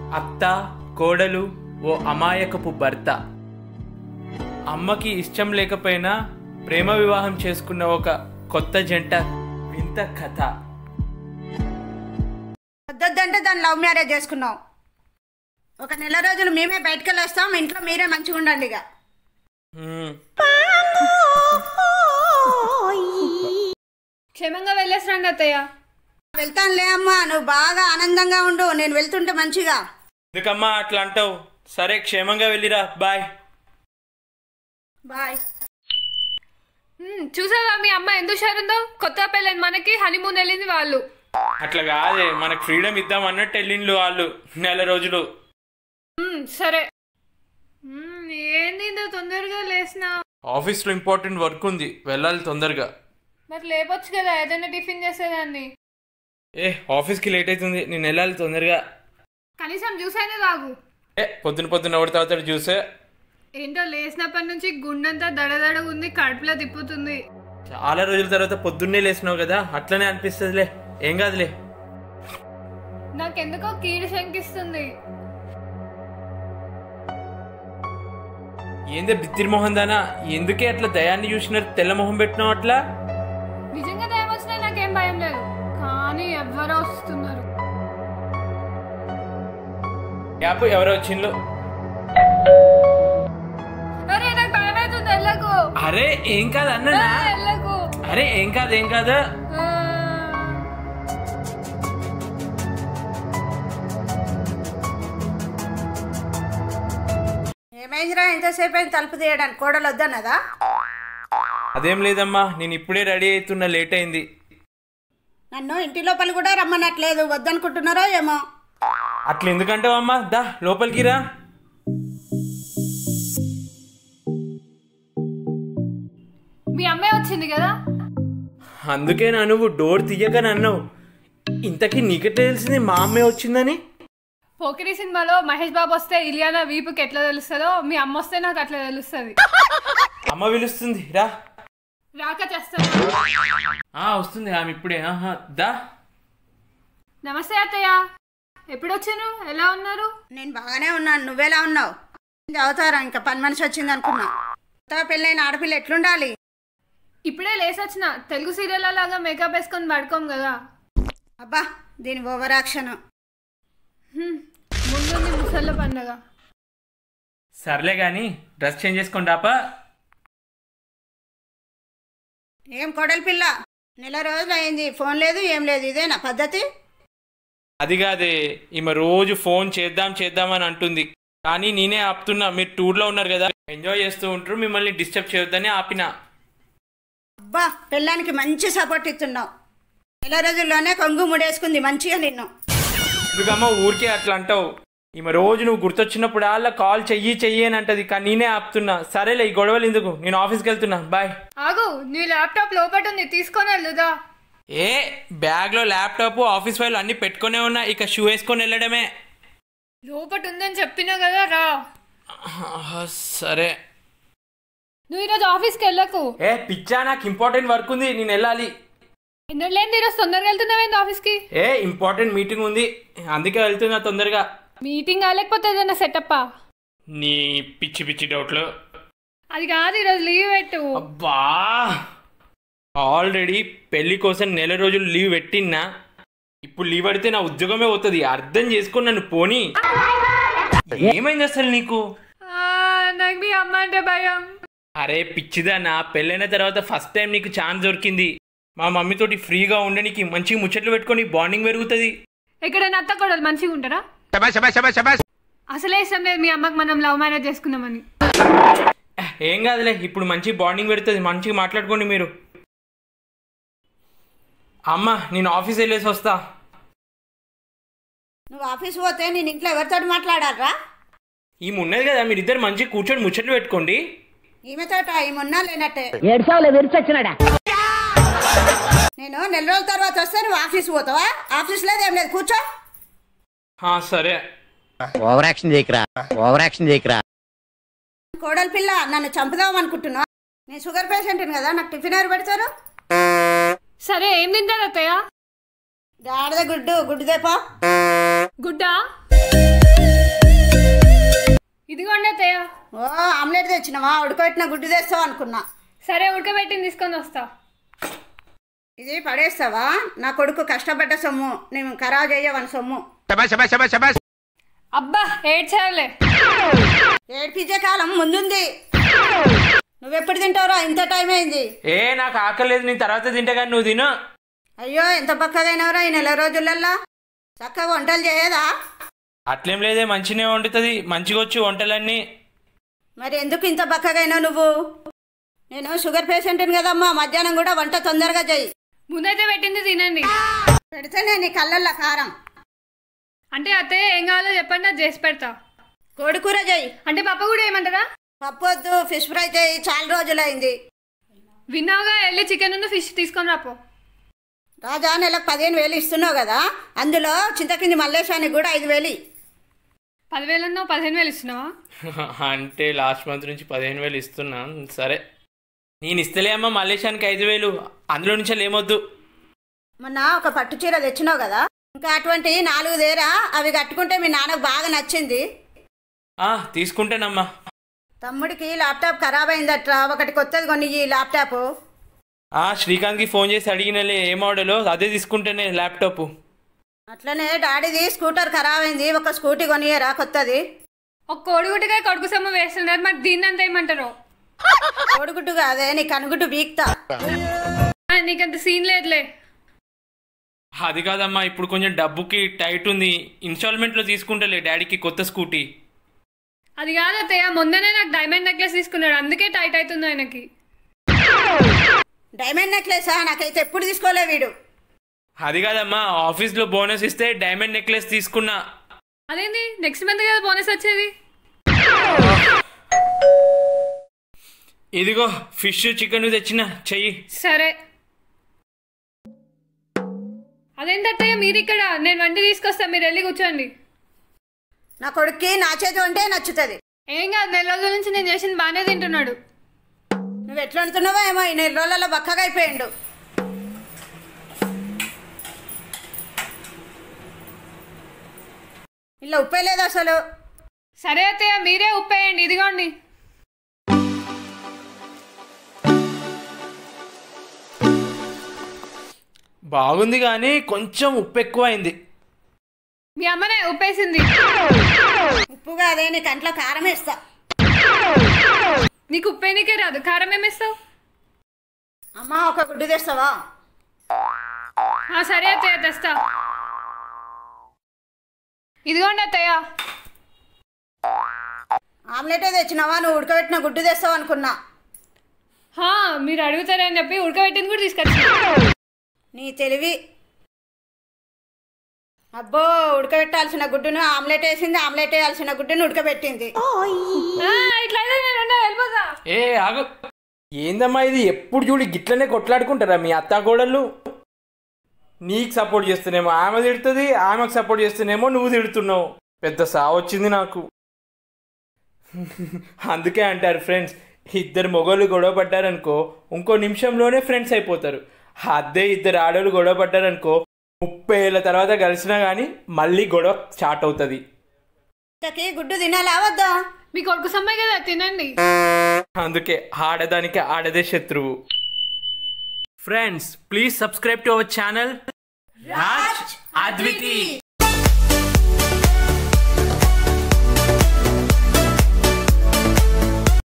అత్త కోడలు ఓ అమాయకపు భర్త అమ్మకి ఇష్టం లేకపోయినా ప్రేమ వివాహం చేసుకున్న ఒక కొత్త జంట వింత కథ వద్దొద్దంటే దాన్ని లవ్ మ్యారేజ్ చేసుకున్నాం ఒక నెల రోజులు మేమే బయటకు వెళ్ళొస్తాం ఇంట్లో మీరే మంచిగా ఉండండి ఇక హ్మ్. క్షేమంగా వెళ్ళేసి రండి అత్తయ్య వెళ్తానులే అమ్మా నువ్వు బాగా ఆనందంగా ఉండు నేను వెళ్తుంటే మంచిగా ఎందుకమ్మా అట్లా అంటావు సరే క్షేమంగా వెళ్ళిరా బాయ్ బాయ్ హ్మ్, చూసావా మీ అమ్మ ఎందుకు షారుందో కొత్త పెళ్ళైన మనకి హనీమూన్ వెళ్ళింది వాళ్ళు అట్లా కాదే మనకు ఫ్రీడమ్ ఇద్దాం అన్నట్టు వెళ్ళిండ్లు వాళ్ళు నెల రోజులు హ్మ్, సరే హ్మ్, ఏంది ఇంత తొందరగా లేసినా ఆఫీస్లో ఇంపార్టెంట్ వర్క్ ఉంది వెళ్ళాలి తొందరగా మరి లేపొచ్చు కదా ఏదైనా టిఫిన్ చేసేదాన్ని ఏ ఆఫీస్కి లేట్ అవుతుంది నేను వెళ్ళాలి తొందరగా కనీసం జ్యూస్ అయినా తాగు ఏ పొద్దున పొద్దున ఎవరి తాగుతాడు చూసే ఏంటో లేచినప్పటి నుంచి గుండెంతా దడదడ ఉంది కడుపులో తిప్పుతుంది చాలా రోజుల తర్వాత పొద్దున్నే లేచినావు కదా అట్లనే అనిపిస్తుందిలే ఏం కాదులే నాకెందుకో కీడు శంకిస్తుంది ఏందే బిత్తిరి మొహం దానా ఎందుకే అట్లా దయాన్ని చూసినారు తెల్ల మొహం పెట్టినావు అట్లా నిజంగా దయం వచ్చినా నాకేం భయం లేదు కానీ ఎవ్వరో వస్తున్నారు యాప్ ఎవరో వచ్చిండ్లు అరే నాకు భయం అవుతుంది వెళ్ళకు అరే ఏం కాదు అన్ననా వెళ్ళకు అరే ఏం కాదు ఏం కాదు ఆ. ఏమైందిరా ఎంతసేపు అయింది తలుపు తీయడానికి కోడలు వద్దన్నదా అదేం లేదమ్మా నేను ఇప్పుడే రెడీ అవుతున్నా లేట్ అయింది నన్ను ఇంటి లోపల కూడా రమ్మనట్లేదు వద్దనుకుంటున్నారో ఏమో అట్లా ఎందుకంటావు అమ్మా దా లోపలికి రా మీ అమ్మాయి వచ్చింది కదా అందుకే నా నువ్వు డోర్ తీయక అన్నావు ఇంతకీ నీకే తెలిసింది మా అమ్మే వచ్చిందని పోకిరి సినిమాలో మహేష్ బాబు వస్తే ఇలియానా వీపుకి ఎట్లా తెలుస్తుందో మీ అమ్మ వస్తే నాకు అట్లా తెలుస్తుంది అమ్మ పిలుస్తుంది రా రాక చేస్తాను ఆ వస్తుంది ఆమె ఇప్పుడే ఆహా దా నమస్తే అత్తయ్య ఎప్పుడు వచ్చాను ఎలా ఉన్నారు నేను బాగానే ఉన్నాను నువ్వెలా ఉన్నావు చదువుతారా ఇంకా పని మనిషి వచ్చింది అనుకున్నా కొత్తగా పెళ్ళైన ఆడపిల్ల ఎట్లుండాలి ఇప్పుడే లేసి వచ్చిన తెలుగు సీరియల్ లాగా మేకప్ వేసుకొని పడుకోం కదా అబ్బా దీని ఓవరాక్షన్ హ్మ్, ముందుంది ముసళ్ళ పండగ సర్లే గాని డ్రెస్ చేంజ్ చేసుకోండి ఆపా ఏం కోడలి పిల్ల నెల రోజులు అయింది ఫోన్ లేదు ఏం లేదు ఇదేనా పద్ధతి అది కాదే ఈమె రోజు ఫోన్ చేద్దాం చేద్దాం అని అంటుంది కానీ నేనే ఆపుతున్నా మీరు టూర్లో ఉన్నారు కదా ఎంజాయ్ చేస్తూ ఉంటారు మిమ్మల్ని డిస్టర్బ్ చేయొద్దని ఆపిన అబ్బా పెళ్ళానికి మంచి సపోర్ట్ ఇస్తున్నావు నెల రోజుల్లోనే కొంగు ముడేసుకుంది మంచిగా నిన్ను ఎందుకమ్మా ఊరికే అట్లా అంటావు ఈమె రోజు నువ్వు గుర్తొచ్చినప్పుడు అలా కాల్ చెయ్యి చెయ్యి అని అంటది కానీ నేనే ఆపుతున్నా సరేలే ఈ గొడవలు ఎందుకు నేను ఆఫీస్కి వెళ్తున్నా బాయ్ ఆగు నీ ల్యాప్టాప్ లోపట ఉంది తీసుకొని వెళ్దుదా ఏ బ్యాగ్లో ల్యాప్టాప్ ఆఫీస్ ఫైల్ అన్ని పెట్టుకునే ఉన్నా ఇక షూ వేసుకొని వెళ్ళడమే లోపట ఉందని చెప్పినా కదా రా ఆహా, సరే నువ్వు ఈరోజు ఆఫీస్కి వెళ్ళకు ఏ పిచ్చా నాకు ఇంపార్టెంట్ వర్క్ ఉంది నేను వెళ్ళాలి ఎన్నో లేని ఈరోజు తొందరగా వెళ్తున్నావేంది ఆఫీస్కి ఏ ఇంపార్టెంట్ మీటింగ్ ఉంది అందుకే వెళ్తున్నా తొందరగా మీటింగ్ కాలేకపోతే ఏదైనా సెటప్పా నీ పిచ్చి పిచ్చి డౌట్లు అది కాదు ఈరోజు లీవ్ పెట్టు అబ్బా ఆల్రెడీ పెళ్లి కోసం నెల రోజులు లీవ్ పెట్టినా ఇప్పుడు లీవ్ పడితే నా ఉద్యోగమే అవుతుంది అర్థం చేసుకొని నన్ను పోని ఏమైంది అసలు నీకు ఆ, నాకు మీ అమ్మ అంటే భయం అరే పిచ్చిదా నా పెళ్ళైన తర్వాత ఫస్ట్ టైం నీకు ఛాన్స్ దొరికింది మా మమ్మీతోటి ఫ్రీగా ఉండడానికి మంచిగా ముచ్చట్లు పెట్టుకొని బాండింగ్ పెరుగుతుంది ఎక్కడైనా అత్త కూడా మంచిగా ఉంటారా అసలే ఇష్టం లేదు మీ అమ్మకి మనం లవ్ మ్యారేజ్ చేసుకుందామని ఏం కాదులే ఇప్పుడు మంచి బాండింగ్ పెడుతుంది మంచిగా మాట్లాడుకోండి మీరు అమ్మ నేను ఆఫీస్ వెళ్ళేసి వస్తా నువ్వు ఆఫీస్ పోతే నేను ఇంట్లో ఎవరితో మాట్లాడాలరా ఈమె ఉన్నది కదా మీరిద్దరు మంచిగా కూర్చొని ముచ్చట్లు పెట్టుకోండి ఈమెతోట ఈమెన్నా లేనట్టే ఏడ్చావులే విరిచొచ్చినాడా నేను నెల రోజుల తర్వాత వస్తే నువ్వు ఆఫీస్ పోతావా ఆఫీస్ లేదు ఏం లేదు కూర్చో ఆ, సరే ఓవర్ యాక్షన్ చేయకరా ఓవర్ యాక్షన్ చేయకరా కోడలి పిల్ల నన్ను చంపుదాం అనుకుంటున్నా నేను షుగర్ పేషెంట్ని కదా నాకు టిఫిన్ ఎవరు పెడతారు సరే ఏం తింటారు అత్తయ్య గాడిద గుడ్డు గుడ్డు దేపో గుడ్డా ఆమ్లెట్ తెచ్చినావా ఉడకబెట్టిన గుడ్డు తెస్తావు అనుకున్నా సరే ఉడకబెట్టింది తీసుకొని వస్తా ఇది పడేస్తావా నా కొడుకు కష్టపడ్డ సొమ్ము నేను ఖరాబ్ చేయవని సొమ్ము అబ్బా ఏడ్చాలే ఏడ్పించే కాలం ముందుంది నువ్వెప్పుడు తింటావురా ఇంత టైం అయింది ఏ నాకు ఆకలేదు నేను తర్వాత తింటే కానీ నువ్వు తిను అయ్యో ఎంత పక్కగైనవరా ఈ నెల రోజులల్లా చక్కగా వంటలు చేయదా అట్లేం లేదే మంచినే వండుతుంది మంచిగా వచ్చు వంటలన్నీ మరి ఎందుకు ఇంత బక్కగైనావు నువ్వు నేను షుగర్ పేషెంట్ని కదమ్మా మధ్యాహ్నం కూడా వంట తొందరగా చెయ్యి ముందైతే పెట్టింది తినండి పెడితేనే నీ కళ్ళల్లో కారం అంటే అత్తయ్య ఏం కావాలో చెప్పండి అది చేసి పెడతా కోడికూర చెయ్యి అంటే పప్ప కూడా ఏమంటారా పప్పు వద్దు ఫిష్ ఫ్రై చేయి చాలా రోజులైంది విన్నావుగా వెళ్ళి చికెన్ ఉన్న ఫిష్ తీసుకొని రాపో రాజా నెలకు పదిహేను వేలు ఇస్తున్నావు కదా అందులో చింతకింది మల్లేశానికి కూడా ఐదు వేలు ఇయ్యి. పదివేలు అన్నావు పదిహేను వేలు ఇస్తున్నావా అంటే లాస్ట్ మంత్ నుంచి పదిహేను వేలు ఇస్తున్నా సరే నేను ఇస్తలే అమ్మా మలేషియానికి ఐదు వేలు అందులో నుంచి ఏమొద్దు మొన్న ఒక పట్టు చీర తెచ్చినావు కదా ఇంకా అటువంటి నాలుగు దేరా అవి కట్టుకుంటే మీ నాన్నకు బాగా నచ్చింది ఆ, తీసుకుంటానమ్మా తమ్ముడికి ల్యాప్టాప్ ఖరాబ్ అయిందట్రా ఒకటి కొత్తది కొని ఈ ల్యాప్టాప్ ఆ, శ్రీకాంత్కి ఫోన్ చేసి అడిగినలే ఏ మోడలో అదే తీసుకుంటేనే ల్యాప్టాప్ అట్లనే డాడీది స్కూటర్ ఖరాబ్ అయింది ఒక స్కూటీ కొనియరా కొత్తది ఒక కోడిగుడ్డుగా కొడుకు సొమ్ము వేస్తున్నారు మరి దీన్ని అంత ఏమంటారు కోడిగుడ్డు కాదే నీ కనుగుడ్డు బీక్తా ఆ, నీకంత సీన్ లేదులే అది కాదమ్మా ఇప్పుడు కొంచెం డబ్బుకి టైట్ ఉంది ఇన్స్టాల్మెంట్లో తీసుకుంటలే డాడీకి కొత్త స్కూటీ అది కాదు అత్తయ్య మొన్ననే నాకు డైమండ్ నెక్లెస్ తీసుకున్నాడు అందుకే టైట్ అవుతుంది ఆయనకి డైమండ్ నెక్లెసా నాకైతే ఎప్పుడు తీసుకోలే వీడు అది కాదమ్మా ఆఫీస్లో బోనస్ ఇస్తే డైమండ్ నెక్లెస్ తీసుకున్నా అదేంటి నెక్స్ట్ మంత్ కదా బోనస్ వచ్చేది ఇదిగో ఫిష్ చికెన్ తెచ్చిన చెయ్యి సరే అదేంటి అత్తయ్య మీరు ఇక్కడ నేను వండి తీసుకొస్తా మీరు వెళ్ళి కూర్చోండి నా కొడుక్కి నా చేతి వంటే నచ్చుతుంది ఏం కాదు నెల రోజుల నుంచి నేను చేసింది బాగానే తింటున్నాడు నువ్వు ఎట్లా వండుతున్నావో ఏమో ఈ నెల రోజులలో బక్కగా అయిపోయిండు ఇలా ఉప్పే లేదు అసలు సరే అత్తయ్య మీరే ఉప్పేయండి ఇదిగోండి బాగుంది కానీ కొంచెం ఉప్పు ఎక్కువ అయింది మీ అమ్మనే ఉప్పేసింది ఉప్పు కాదే నీ కంట్లో కారం వేస్తా నీకు ఉప్పేనికే రాదు కారం ఏమేస్తావు అమ్మ ఒక గుడ్డు తెస్తావా ఆ, సరే అత్తయ్య తెస్తా ఇదిగోండి అత్తయ్య ఆమ్లెటే తెచ్చినావా నువ్వు ఉడకబెట్టిన గుడ్డు తెస్తావు అనుకున్నా హా, మీరు అడుగుతారని చెప్పి ఉడకబెట్టింది కూడా తీసుకొచ్చి నీ తెలివి అబ్బో ఉడకబెట్టాల్సిన గుడ్డును ఆమ్లెట్ వేసింది ఆమ్లెట్ వేయాల్సిన గుడ్డును ఉడకబెట్టింది ఇట్లా అయితే నేను ఉండా, వెళ్ళిపోతా ఏ ఆగు ఏందమ్మా ఇది ఎప్పుడు చూడు గిట్లనే కొట్లాడుకుంటారా మీ అత్త కోడళ్ళు నీకు సపోర్ట్ చేస్తేనేమో ఆమె తిడుతుంది ఆమెకు సపోర్ట్ చేస్తేనేమో నువ్వు తిడుతున్నావు పెద్ద సావు వచ్చింది నాకు అందుకే అంటారు ఫ్రెండ్స్ ఇద్దరు మొగోళ్ళు గొడవ పడ్డారనుకో ఇంకో నిమిషంలోనే ఫ్రెండ్స్ అయిపోతారు అదే ఇద్దరు ఆడోళ్ళు గొడవ పడ్డారనుకో ముప్పై ఏళ్ళ తర్వాత కలిసినా కానీ మళ్ళీ గొడవ స్టార్ట్ అవుతుంది ఇంతకీ గుడ్డు తినాలా వద్దా మీ కొడుకు సమ్మాయి కదా తినండి అందుకే ఆడదానికి ఆడదే శత్రువు friends please subscribe to our channel Raj Adviti